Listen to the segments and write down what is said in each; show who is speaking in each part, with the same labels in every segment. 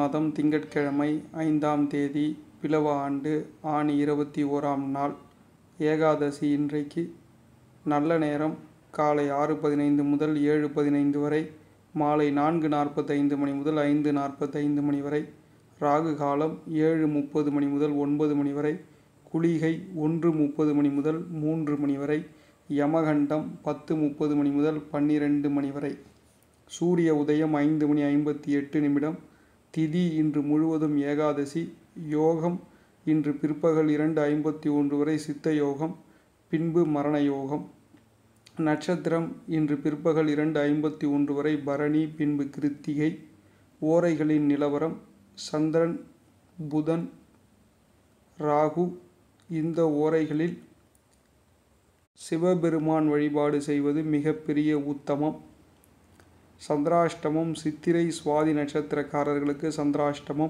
Speaker 1: மாதம் திங்கட்கிழமை ஐந்தாம் தேதி பிலவ ஆண்டு ஆனி இருபத்தி ஓராம் நாள் ஏகாதசி இன்றைக்கு நல்ல நேரம் காலை ஆறு பதினைந்து முதல் ஏழு பதினைந்து வரை மாலை நான்கு நாற்பத்தைந்து மணி முதல் ஐந்து நாற்பத்தைந்து மணி வரை ராகு காலம் ஏழு முப்பது மணி முதல் ஒன்பது மணி வரை குளிகை ஒன்று முப்பது மணி முதல் மூன்று மணி வரை யமகண்டம் பத்து முப்பது மணி முதல் பன்னிரெண்டு மணி வரை சூரிய உதயம் ஐந்து மணி ஐம்பத்தி எட்டு நிமிடம் திதி இன்று முழுவதும் ஏகாதசி யோகம் இன்று பிற்பகல் இரண்டு ஐம்பத்தி ஒன்று வரை சித்த யோகம் பின்பு மரண யோகம் நட்சத்திரம் இன்று பிற்பகல் இரண்டு ஐம்பத்தி ஒன்று வரை பரணி பின்பு கிருத்திகை ஓரைகளின் நிலவரம் சந்திரன் புதன் ராகு இந்த ஓரைகளில் சிவபெருமான் வழிபாடு செய்வது மிகப்பெரிய உத்தமம் சந்திராஷ்டமம் சித்திரை சுவாதி நட்சத்திரக்காரர்களுக்கு சந்திராஷ்டமம்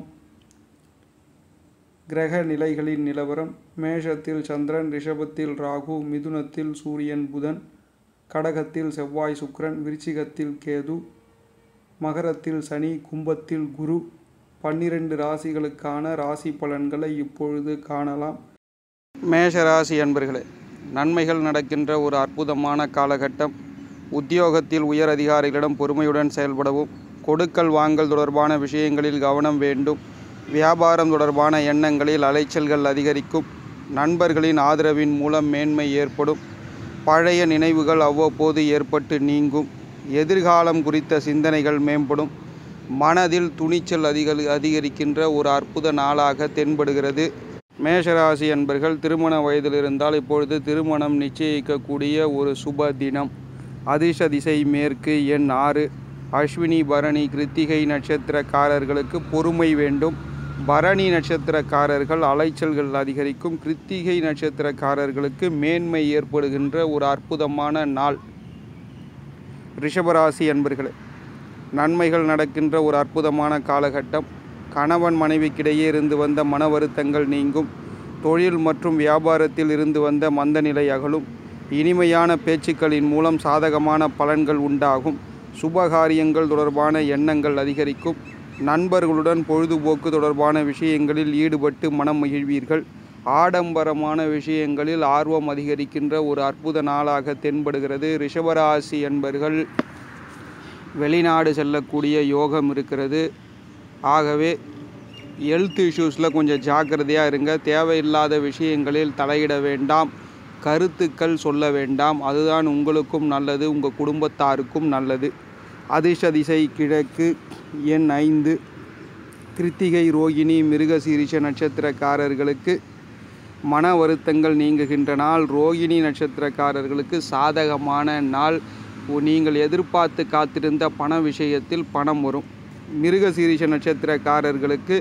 Speaker 1: கிரக நிலைகளின் நிலவரம் மேஷத்தில் சந்திரன் ரிஷபத்தில் ராகு மிதுனத்தில் சூரியன் புதன் கடகத்தில் செவ்வாய் சுக்கிரன் விருச்சிகத்தில் கேது மகரத்தில் சனி கும்பத்தில் குரு பன்னிரண்டு ராசிகளுக்கான ராசி பலன்களை இப்பொழுது காணலாம் மேஷராசி அன்பர்களே நன்மைகள் நடக்கின்ற ஒரு அற்புதமான காலகட்டம் உத்தியோகத்தில் உயர் அதிகாரிகளிடம் பொறுமையுடன் செயல்படவும் கொடுக்கல் வாங்கல் தொடர்பான விஷயங்களில் கவனம் வேண்டும் வியாபாரம் தொடர்பான எண்ணங்களில் அலைச்சல்கள் அதிகரிக்கும் நண்பர்களின் ஆதரவின் மூலம் மேன்மை ஏற்படும் பழைய நினைவுகள் அவ்வப்போது ஏற்பட்டு நீங்கும் எதிர்காலம் குறித்த சிந்தனைகள் மேம்படும் மனதில் துணிச்சல் அதிக அதிகரிக்கின்ற ஒரு அற்புத நாளாக தென்படுகிறது மேஷராசி அன்பர்கள் திருமண வயதில் இருந்தால் இப்பொழுது திருமணம் நிச்சயிக்கக்கூடிய ஒரு சுப தினம் அதிர்ஷ திசை மேற்கு எண் ஆறு அஸ்வினி பரணி கிருத்திகை நட்சத்திரக்காரர்களுக்கு பொறுமை வேண்டும் பரணி நட்சத்திரக்காரர்கள் அலைச்சல்கள் அதிகரிக்கும் கிருத்திகை நட்சத்திரக்காரர்களுக்கு மேன்மை ஏற்படுகின்ற ஒரு அற்புதமான நாள் ரிஷபராசி அன்பர்களே நன்மைகள் நடக்கின்ற ஒரு அற்புதமான காலகட்டம் கணவன் மனைவிக்கிடையே இருந்து வந்த மன வருத்தங்கள் நீங்கும் தொழில் மற்றும் வியாபாரத்தில் இருந்து வந்த மந்த நிலை அகலும் இனிமையான பேச்சுக்களின் மூலம் சாதகமான பலன்கள் உண்டாகும் சுபகாரியங்கள் தொடர்பான எண்ணங்கள் அதிகரிக்கும் நண்பர்களுடன் பொழுதுபோக்கு தொடர்பான விஷயங்களில் ஈடுபட்டு மனம் மகிழ்வீர்கள் ஆடம்பரமான விஷயங்களில் ஆர்வம் அதிகரிக்கின்ற ஒரு அற்புத நாளாக தென்படுகிறது ரிஷபராசி என்பர்கள் வெளிநாடு செல்லக்கூடிய யோகம் இருக்கிறது ஆகவே ஹெல்த் இஷ்யூஸில் கொஞ்சம் ஜாக்கிரதையாக இருங்க தேவையில்லாத விஷயங்களில் தலையிட வேண்டாம் கருத்துக்கள் சொல்ல வேண்டாம் அதுதான் உங்களுக்கும் நல்லது உங்கள் குடும்பத்தாருக்கும் நல்லது அதிர்ஷ்ட திசை கிழக்கு எண் ஐந்து கிருத்திகை ரோகிணி மிருகசீரிஷ நட்சத்திரக்காரர்களுக்கு மன வருத்தங்கள் நீங்குகின்ற நாள் ரோகிணி நட்சத்திரக்காரர்களுக்கு சாதகமான நாள் நீங்கள் எதிர்பார்த்து காத்திருந்த பண விஷயத்தில் பணம் வரும் மிருகசீரிஷ நட்சத்திரக்காரர்களுக்கு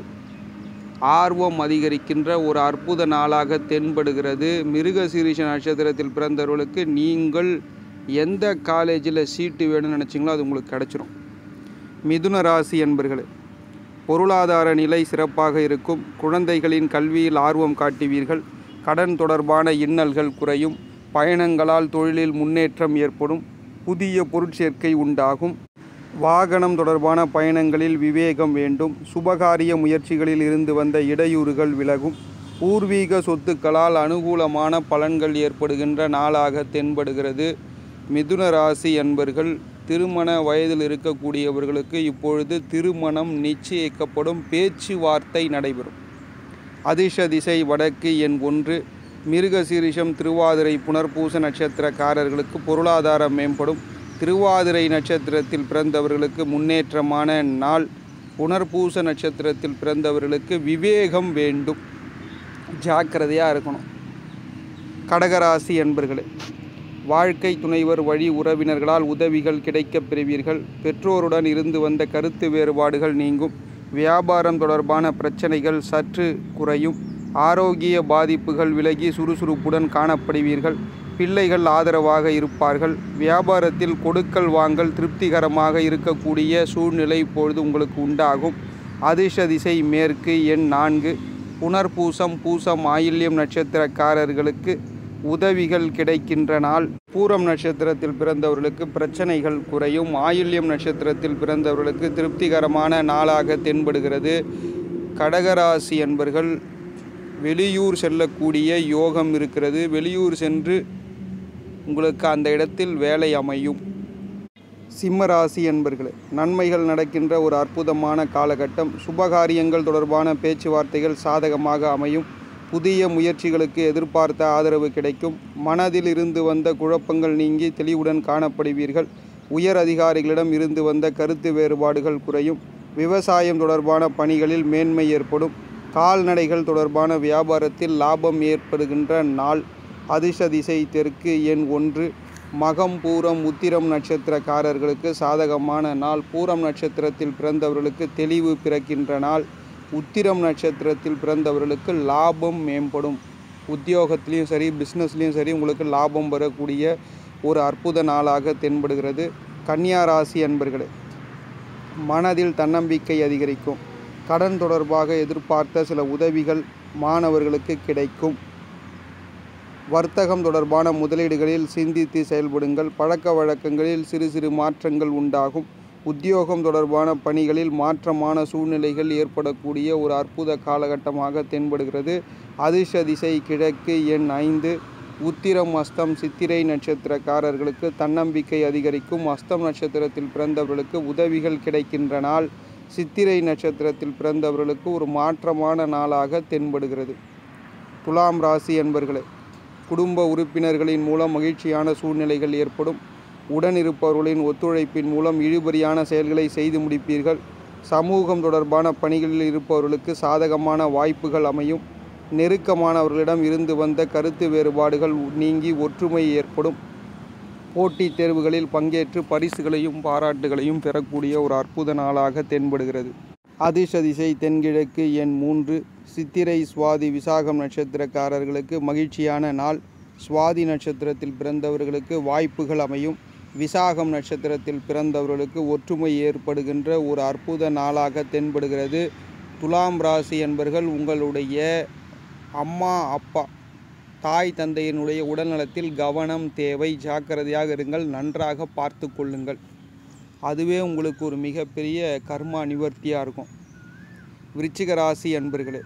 Speaker 1: ஆர்வம் அதிகரிக்கின்ற ஒரு அற்புத நாளாக தென்படுகிறது மிருகசீரிஷ நட்சத்திரத்தில் பிறந்தவர்களுக்கு நீங்கள் எந்த காலேஜில் சீட்டு வேணும்னு நினச்சிங்களோ அது உங்களுக்கு கிடச்சிரும் மிதுன ராசி என்பர்களே பொருளாதார நிலை சிறப்பாக இருக்கும் குழந்தைகளின் கல்வியில் ஆர்வம் காட்டுவீர்கள் கடன் தொடர்பான இன்னல்கள் குறையும் பயணங்களால் தொழிலில் முன்னேற்றம் ஏற்படும் புதிய பொருட்சேர்க்கை உண்டாகும் வாகனம் தொடர்பான பயணங்களில் விவேகம் வேண்டும் சுபகாரிய முயற்சிகளில் இருந்து வந்த இடையூறுகள் விலகும் பூர்வீக சொத்துக்களால் அனுகூலமான பலன்கள் ஏற்படுகின்ற நாளாக தென்படுகிறது மிதுன ராசி அன்பர்கள் திருமண வயதில் இருக்கக்கூடியவர்களுக்கு இப்பொழுது திருமணம் நிச்சயிக்கப்படும் பேச்சுவார்த்தை நடைபெறும் அதிர்ஷ திசை வடக்கு எண் ஒன்று மிருகசீரிஷம் திருவாதிரை புனர்பூச நட்சத்திரக்காரர்களுக்கு பொருளாதாரம் மேம்படும் திருவாதிரை நட்சத்திரத்தில் பிறந்தவர்களுக்கு முன்னேற்றமான நாள் புனர்பூச நட்சத்திரத்தில் பிறந்தவர்களுக்கு விவேகம் வேண்டும் ஜாக்கிரதையாக இருக்கணும் கடகராசி என்பர்களே வாழ்க்கை துணைவர் வழி உறவினர்களால் உதவிகள் கிடைக்கப் பெறுவீர்கள் பெற்றோருடன் இருந்து வந்த கருத்து வேறுபாடுகள் நீங்கும் வியாபாரம் தொடர்பான பிரச்சனைகள் சற்று குறையும் ஆரோக்கிய பாதிப்புகள் விலகி சுறுசுறுப்புடன் காணப்படுவீர்கள் பிள்ளைகள் ஆதரவாக இருப்பார்கள் வியாபாரத்தில் கொடுக்கல் வாங்கல் திருப்திகரமாக இருக்கக்கூடிய சூழ்நிலை இப்பொழுது உங்களுக்கு உண்டாகும் அதிர்ஷ திசை மேற்கு எண் நான்கு புனர்பூசம் பூசம் ஆயில்யம் நட்சத்திரக்காரர்களுக்கு உதவிகள் கிடைக்கின்ற நாள் பூரம் நட்சத்திரத்தில் பிறந்தவர்களுக்கு பிரச்சனைகள் குறையும் ஆயில்யம் நட்சத்திரத்தில் பிறந்தவர்களுக்கு திருப்திகரமான நாளாக தென்படுகிறது கடகராசி என்பர்கள் வெளியூர் செல்லக்கூடிய யோகம் இருக்கிறது வெளியூர் சென்று உங்களுக்கு அந்த இடத்தில் வேலை அமையும் சிம்மராசி என்பர்களே நன்மைகள் நடக்கின்ற ஒரு அற்புதமான காலகட்டம் சுபகாரியங்கள் தொடர்பான பேச்சுவார்த்தைகள் சாதகமாக அமையும் புதிய முயற்சிகளுக்கு எதிர்பார்த்த ஆதரவு கிடைக்கும் மனதில் இருந்து வந்த குழப்பங்கள் நீங்கி தெளிவுடன் காணப்படுவீர்கள் உயர் அதிகாரிகளிடம் இருந்து வந்த கருத்து வேறுபாடுகள் குறையும் விவசாயம் தொடர்பான பணிகளில் மேன்மை ஏற்படும் கால்நடைகள் தொடர்பான வியாபாரத்தில் லாபம் ஏற்படுகின்ற நாள் அதிர்ஷ்ட திசை தெற்கு எண் ஒன்று மகம் பூரம் உத்திரம் நட்சத்திரக்காரர்களுக்கு சாதகமான நாள் பூரம் நட்சத்திரத்தில் பிறந்தவர்களுக்கு தெளிவு பிறக்கின்ற நாள் உத்திரம் நட்சத்திரத்தில் பிறந்தவர்களுக்கு லாபம் மேம்படும் உத்தியோகத்திலையும் சரி பிஸ்னஸ்லேயும் சரி உங்களுக்கு லாபம் வரக்கூடிய ஒரு அற்புத நாளாக தென்படுகிறது கன்னியா ராசி அன்பர்களே மனதில் தன்னம்பிக்கை அதிகரிக்கும் கடன் தொடர்பாக எதிர்பார்த்த சில உதவிகள் மாணவர்களுக்கு கிடைக்கும் வர்த்தகம் தொடர்பான முதலீடுகளில் சிந்தித்து செயல்படுங்கள் பழக்க வழக்கங்களில் சிறு சிறு மாற்றங்கள் உண்டாகும் உத்தியோகம் தொடர்பான பணிகளில் மாற்றமான சூழ்நிலைகள் ஏற்படக்கூடிய ஒரு அற்புத காலகட்டமாக தென்படுகிறது அதிர்ஷ்ட திசை கிழக்கு எண் ஐந்து உத்திரம் அஸ்தம் சித்திரை நட்சத்திரக்காரர்களுக்கு தன்னம்பிக்கை அதிகரிக்கும் அஸ்தம் நட்சத்திரத்தில் பிறந்தவர்களுக்கு உதவிகள் கிடைக்கின்ற நாள் சித்திரை நட்சத்திரத்தில் பிறந்தவர்களுக்கு ஒரு மாற்றமான நாளாக தென்படுகிறது துலாம் ராசி என்பர்களே குடும்ப உறுப்பினர்களின் மூலம் மகிழ்ச்சியான சூழ்நிலைகள் ஏற்படும் உடன் இருப்பவர்களின் ஒத்துழைப்பின் மூலம் இழுபறியான செயல்களை செய்து முடிப்பீர்கள் சமூகம் தொடர்பான பணிகளில் இருப்பவர்களுக்கு சாதகமான வாய்ப்புகள் அமையும் நெருக்கமானவர்களிடம் இருந்து வந்த கருத்து வேறுபாடுகள் நீங்கி ஒற்றுமை ஏற்படும் போட்டித் தேர்வுகளில் பங்கேற்று பரிசுகளையும் பாராட்டுகளையும் பெறக்கூடிய ஒரு அற்புத நாளாக தென்படுகிறது அதிர்ஷ்ட திசை தென்கிழக்கு எண் மூன்று சித்திரை சுவாதி விசாகம் நட்சத்திரக்காரர்களுக்கு மகிழ்ச்சியான நாள் சுவாதி நட்சத்திரத்தில் பிறந்தவர்களுக்கு வாய்ப்புகள் அமையும் விசாகம் நட்சத்திரத்தில் பிறந்தவர்களுக்கு ஒற்றுமை ஏற்படுகின்ற ஒரு அற்புத நாளாக தென்படுகிறது துலாம் ராசி என்பர்கள் உங்களுடைய அம்மா அப்பா தாய் தந்தையினுடைய உடல்நலத்தில் கவனம் தேவை ஜாக்கிரதையாக இருங்கள் நன்றாக பார்த்து கொள்ளுங்கள் அதுவே உங்களுக்கு ஒரு மிகப்பெரிய கர்மா நிவர்த்தியாக இருக்கும் விருச்சிக ராசி அன்பர்களே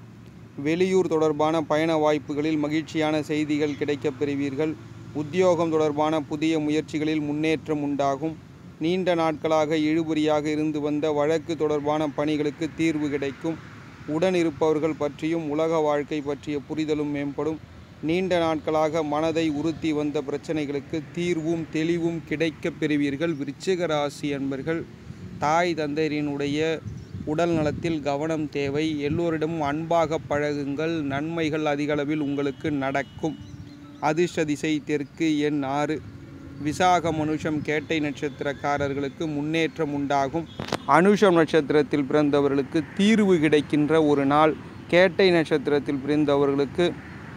Speaker 1: வெளியூர் தொடர்பான பயண வாய்ப்புகளில் மகிழ்ச்சியான செய்திகள் கிடைக்கப் பெறுவீர்கள் உத்தியோகம் தொடர்பான புதிய முயற்சிகளில் முன்னேற்றம் உண்டாகும் நீண்ட நாட்களாக இழுபறியாக இருந்து வந்த வழக்கு தொடர்பான பணிகளுக்கு தீர்வு கிடைக்கும் உடன் இருப்பவர்கள் பற்றியும் உலக வாழ்க்கை பற்றிய புரிதலும் மேம்படும் நீண்ட நாட்களாக மனதை உறுத்தி வந்த பிரச்சனைகளுக்கு தீர்வும் தெளிவும் கிடைக்கப் பெறுவீர்கள் விருச்சிக ராசி அன்பர்கள் தாய் தந்தையரினுடைய உடல் நலத்தில் கவனம் தேவை எல்லோரிடமும் அன்பாக பழகுங்கள் நன்மைகள் அதிகளவில் உங்களுக்கு நடக்கும் அதிர்ஷ்ட திசை தெற்கு எண் ஆறு விசாக மனுஷம் கேட்டை நட்சத்திரக்காரர்களுக்கு முன்னேற்றம் உண்டாகும் அனுஷம் நட்சத்திரத்தில் பிறந்தவர்களுக்கு தீர்வு கிடைக்கின்ற ஒரு நாள் கேட்டை நட்சத்திரத்தில் பிறந்தவர்களுக்கு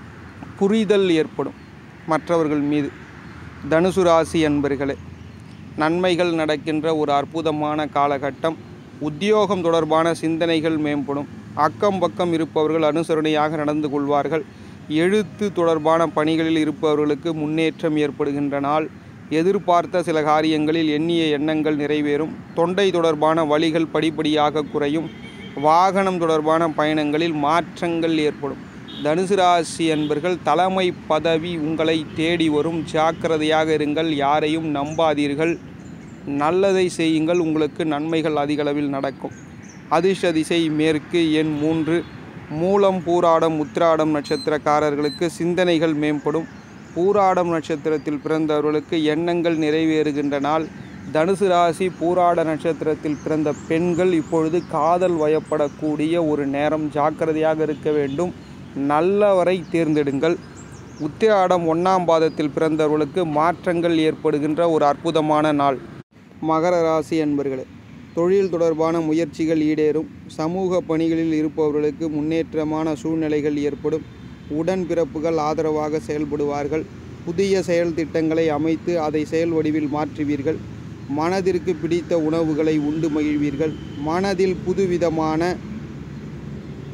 Speaker 1: புரிதல் ஏற்படும் மற்றவர்கள் மீது தனுசு ராசி அன்பர்களே நன்மைகள் நடக்கின்ற ஒரு அற்புதமான காலகட்டம் உத்தியோகம் தொடர்பான சிந்தனைகள் மேம்படும் அக்கம் பக்கம் இருப்பவர்கள் அனுசரணையாக நடந்து கொள்வார்கள் எழுத்து தொடர்பான பணிகளில் இருப்பவர்களுக்கு முன்னேற்றம் ஏற்படுகின்ற நாள் எதிர்பார்த்த சில காரியங்களில் எண்ணிய எண்ணங்கள் நிறைவேறும் தொண்டை தொடர்பான வழிகள் படிப்படியாக குறையும் வாகனம் தொடர்பான பயணங்களில் மாற்றங்கள் ஏற்படும் தனுசு ராசி என்பர்கள் தலைமை பதவி உங்களை தேடி வரும் ஜாக்கிரதையாக இருங்கள் யாரையும் நம்பாதீர்கள் நல்லதை செய்யுங்கள் உங்களுக்கு நன்மைகள் அதிகளவில் நடக்கும் அதிர்ஷ்ட திசை மேற்கு எண் மூன்று மூலம் பூராடம் உத்திராடம் நட்சத்திரக்காரர்களுக்கு சிந்தனைகள் மேம்படும் பூராடம் நட்சத்திரத்தில் பிறந்தவர்களுக்கு எண்ணங்கள் நிறைவேறுகின்ற நாள் தனுசு ராசி பூராட நட்சத்திரத்தில் பிறந்த பெண்கள் இப்பொழுது காதல் வயப்படக்கூடிய ஒரு நேரம் ஜாக்கிரதையாக இருக்க வேண்டும் நல்லவரை தேர்ந்தெடுங்கள் உத்திராடம் ஒன்றாம் பாதத்தில் பிறந்தவர்களுக்கு மாற்றங்கள் ஏற்படுகின்ற ஒரு அற்புதமான நாள் மகர ராசி என்பர்களே தொழில் தொடர்பான முயற்சிகள் ஈடேறும் சமூக பணிகளில் இருப்பவர்களுக்கு முன்னேற்றமான சூழ்நிலைகள் ஏற்படும் உடன்பிறப்புகள் ஆதரவாக செயல்படுவார்கள் புதிய செயல் திட்டங்களை அமைத்து அதை செயல் வடிவில் மாற்றுவீர்கள் மனதிற்கு பிடித்த உணவுகளை உண்டு மகிழ்வீர்கள் மனதில் புதுவிதமான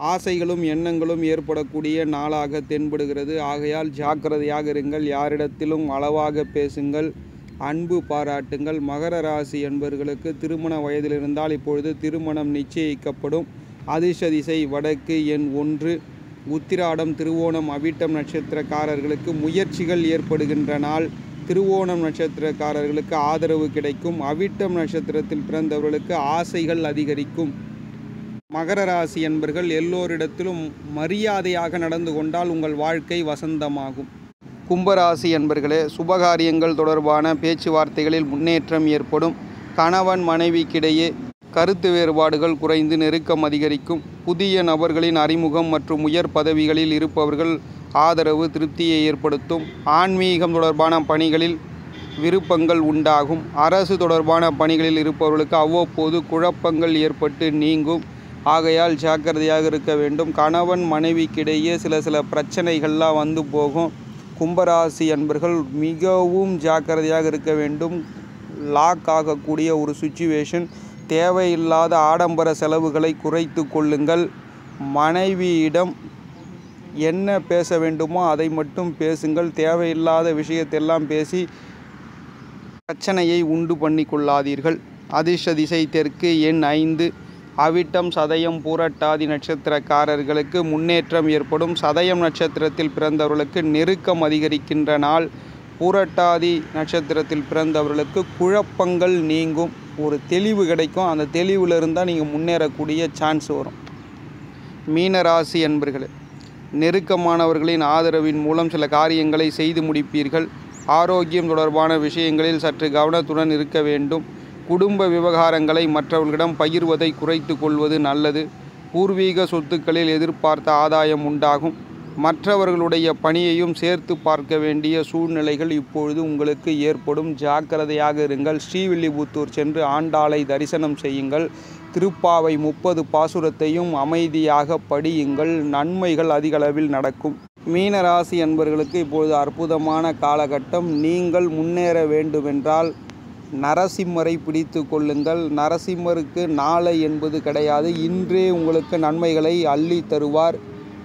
Speaker 1: ஆசைகளும் எண்ணங்களும் ஏற்படக்கூடிய நாளாக தென்படுகிறது ஆகையால் ஜாக்கிரதையாக இருங்கள் யாரிடத்திலும் அளவாக பேசுங்கள் அன்பு பாராட்டுங்கள் மகர ராசி என்பவர்களுக்கு திருமண வயதில் இருந்தால் இப்பொழுது திருமணம் நிச்சயிக்கப்படும் அதிர்ஷ்ட திசை வடக்கு எண் ஒன்று உத்திராடம் திருவோணம் அவிட்டம் நட்சத்திரக்காரர்களுக்கு முயற்சிகள் ஏற்படுகின்ற நாள் திருவோணம் நட்சத்திரக்காரர்களுக்கு ஆதரவு கிடைக்கும் அவிட்டம் நட்சத்திரத்தில் பிறந்தவர்களுக்கு ஆசைகள் அதிகரிக்கும் மகர ராசி என்பர்கள் எல்லோரிடத்திலும் மரியாதையாக நடந்து கொண்டால் உங்கள் வாழ்க்கை வசந்தமாகும் கும்பராசி என்பர்களே சுபகாரியங்கள் தொடர்பான பேச்சுவார்த்தைகளில் முன்னேற்றம் ஏற்படும் கணவன் மனைவிக்கிடையே கருத்து வேறுபாடுகள் குறைந்து நெருக்கம் அதிகரிக்கும் புதிய நபர்களின் அறிமுகம் மற்றும் உயர் பதவிகளில் இருப்பவர்கள் ஆதரவு திருப்தியை ஏற்படுத்தும் ஆன்மீகம் தொடர்பான பணிகளில் விருப்பங்கள் உண்டாகும் அரசு தொடர்பான பணிகளில் இருப்பவர்களுக்கு அவ்வப்போது குழப்பங்கள் ஏற்பட்டு நீங்கும் ஆகையால் ஜாக்கிரதையாக இருக்க வேண்டும் கணவன் மனைவிக்கிடையே சில சில பிரச்சனைகள்லாம் வந்து போகும் கும்பராசி அன்பர்கள் மிகவும் ஜாக்கிரதையாக இருக்க வேண்டும் லாக் ஆகக்கூடிய ஒரு சுச்சுவேஷன் தேவையில்லாத ஆடம்பர செலவுகளை குறைத்து கொள்ளுங்கள் மனைவியிடம் என்ன பேச வேண்டுமோ அதை மட்டும் பேசுங்கள் தேவையில்லாத விஷயத்தெல்லாம் பேசி பிரச்சனையை உண்டு பண்ணி கொள்ளாதீர்கள் அதிர்ஷ்ட திசை தெற்கு எண் ஐந்து அவிட்டம் சதயம் பூரட்டாதி நட்சத்திரக்காரர்களுக்கு முன்னேற்றம் ஏற்படும் சதயம் நட்சத்திரத்தில் பிறந்தவர்களுக்கு நெருக்கம் அதிகரிக்கின்ற நாள் பூரட்டாதி நட்சத்திரத்தில் பிறந்தவர்களுக்கு குழப்பங்கள் நீங்கும் ஒரு தெளிவு கிடைக்கும் அந்த தெளிவில் இருந்தால் நீங்கள் முன்னேறக்கூடிய சான்ஸ் வரும் மீனராசி என்பர்களே நெருக்கமானவர்களின் ஆதரவின் மூலம் சில காரியங்களை செய்து முடிப்பீர்கள் ஆரோக்கியம் தொடர்பான விஷயங்களில் சற்று கவனத்துடன் இருக்க வேண்டும் குடும்ப விவகாரங்களை மற்றவர்களிடம் பகிர்வதை குறைத்து கொள்வது நல்லது பூர்வீக சொத்துக்களில் எதிர்பார்த்த ஆதாயம் உண்டாகும் மற்றவர்களுடைய பணியையும் சேர்த்து பார்க்க வேண்டிய சூழ்நிலைகள் இப்பொழுது உங்களுக்கு ஏற்படும் ஜாக்கிரதையாக இருங்கள் ஸ்ரீவில்லிபுத்தூர் சென்று ஆண்டாளை தரிசனம் செய்யுங்கள் திருப்பாவை முப்பது பாசுரத்தையும் அமைதியாக படியுங்கள் நன்மைகள் அதிகளவில் நடக்கும் மீனராசி என்பவர்களுக்கு இப்பொழுது அற்புதமான காலகட்டம் நீங்கள் முன்னேற வேண்டுமென்றால் நரசிம்மரை பிடித்து கொள்ளுங்கள் நரசிம்மருக்கு நாளை என்பது கிடையாது இன்றே உங்களுக்கு நன்மைகளை அள்ளி தருவார்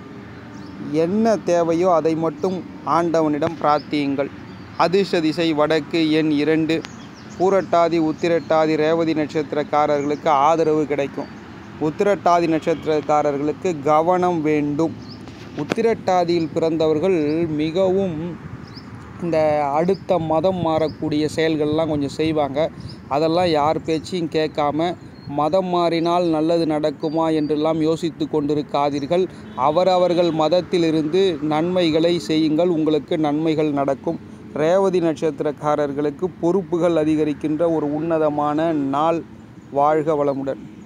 Speaker 1: என்ன தேவையோ அதை மட்டும் ஆண்டவனிடம் பிரார்த்தியுங்கள் அதிர்ஷ்ட திசை வடக்கு எண் இரண்டு பூரட்டாதி உத்திரட்டாதி ரேவதி நட்சத்திரக்காரர்களுக்கு ஆதரவு கிடைக்கும் உத்திரட்டாதி நட்சத்திரக்காரர்களுக்கு கவனம் வேண்டும் உத்திரட்டாதியில் பிறந்தவர்கள் மிகவும் இந்த அடுத்த மதம் மாறக்கூடிய செயல்கள்லாம் கொஞ்சம் செய்வாங்க அதெல்லாம் யார் பேச்சையும் கேட்காம மதம் மாறினால் நல்லது நடக்குமா என்றெல்லாம் யோசித்து கொண்டிருக்காதீர்கள் அவரவர்கள் மதத்திலிருந்து நன்மைகளை செய்யுங்கள் உங்களுக்கு நன்மைகள் நடக்கும் ரேவதி நட்சத்திரக்காரர்களுக்கு பொறுப்புகள் அதிகரிக்கின்ற ஒரு உன்னதமான நாள் வாழ்க வளமுடன்